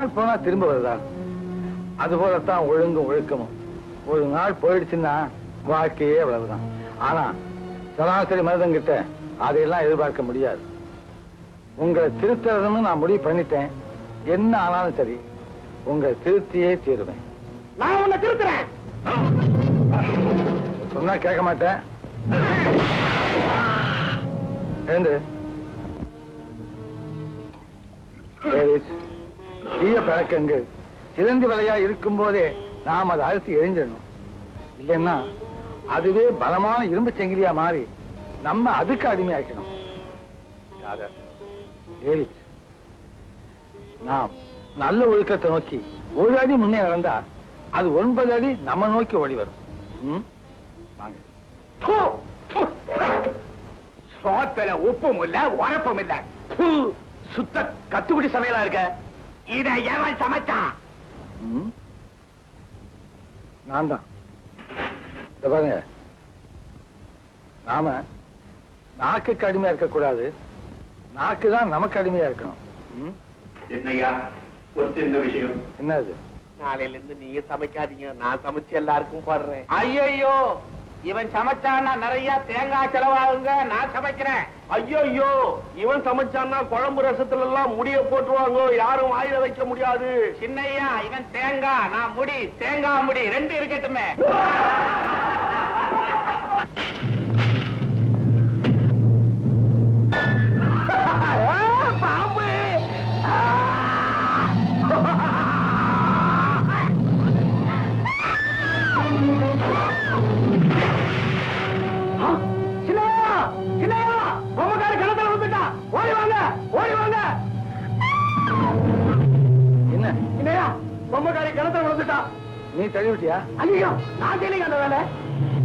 நாள் போனா திரும்ப வருதா அது போலத்தான் ஒழுங்கும் ஒழுக்கமும் ஒரு நாள் போயிடுச்சுன்னா வாழ்க்கையே அவ்வளவுதான் ஆனா சராசரி மனிதங்கிட்ட அதையெல்லாம் எதிர்பார்க்க முடியாது உங்களை திருத்துறதுன்னு நான் முடிவு பண்ணிட்டேன் என்ன ஆனாலும் சரி உங்களை திருத்தியே தீருவேன் நான் உன்னை திருத்துறேன் சொன்னா கேட்க மாட்டேன் எழுந்து டேவிட், தீய பழக்கங்கள் சிறந்து வலையா இருக்கும் போதே நாம் அதை அழுத்தி எரிஞ்சிடணும் இல்லைன்னா அதுவே பலமான இரும்பு செங்கிலியா மாறி நம்ம அதுக்கு அடிமையாக்கணும் ராதா, டேவிட், நாம் நல்ல ஒழுக்கத்தை நோக்கி ஒரு அடி முன்னே நடந்தா அது ஒன்பது அடி நம்ம நோக்கி ஓடி வரும் ம்? வாங்க தூ, தூ. சோத்துல உப்பும் இல்ல உரப்பும் இல்ல தூ, சுத்த கத்துக்குடி சமையலா இருக்க இத எவன் சமைச்சான் ம்? நான் தான் இந்த பாருங்க நாம நாக்குக்கு அடிமையா இருக்கக்கூடாது நாக்கு தான் நமக்கு அடிமையா இருக்கணும் ம்? என்னையா ஒரு சின்ன விஷயம் என்னது நாளையில இருந்து நீங்க சமைக்காதீங்க நான் சமைச்சு எல்லாருக்கும் போடுறேன் ஐயோ இவன் சமைச்சான்னா நிறைய தேங்காய் செலவாகுங்க நான் சமைக்கிறேன் ஐயோ இவன் சமைச்சான்னா குழம்பு ரசத்துல எல்லாம் முடிய போட்டுருவாங்க யாரும் வாயில வைக்க முடியாது சின்னையா இவன் தேங்காய் நான் முடி தேங்காய் முடி ரெண்டு இருக்கட்டுமே பாம்பு சின்னையா சின்னையா பொம்மக்கார கிணத்துல வந்துட்டா ஓடி வாங்க ஓடி வாங்க என்ன சின்னையா பொம்மக்காரி கிணத்துல வந்துட்டா நீ தள்ளி விட்டியா ஐயோ நான் செய்யலைங்க அந்த வேலை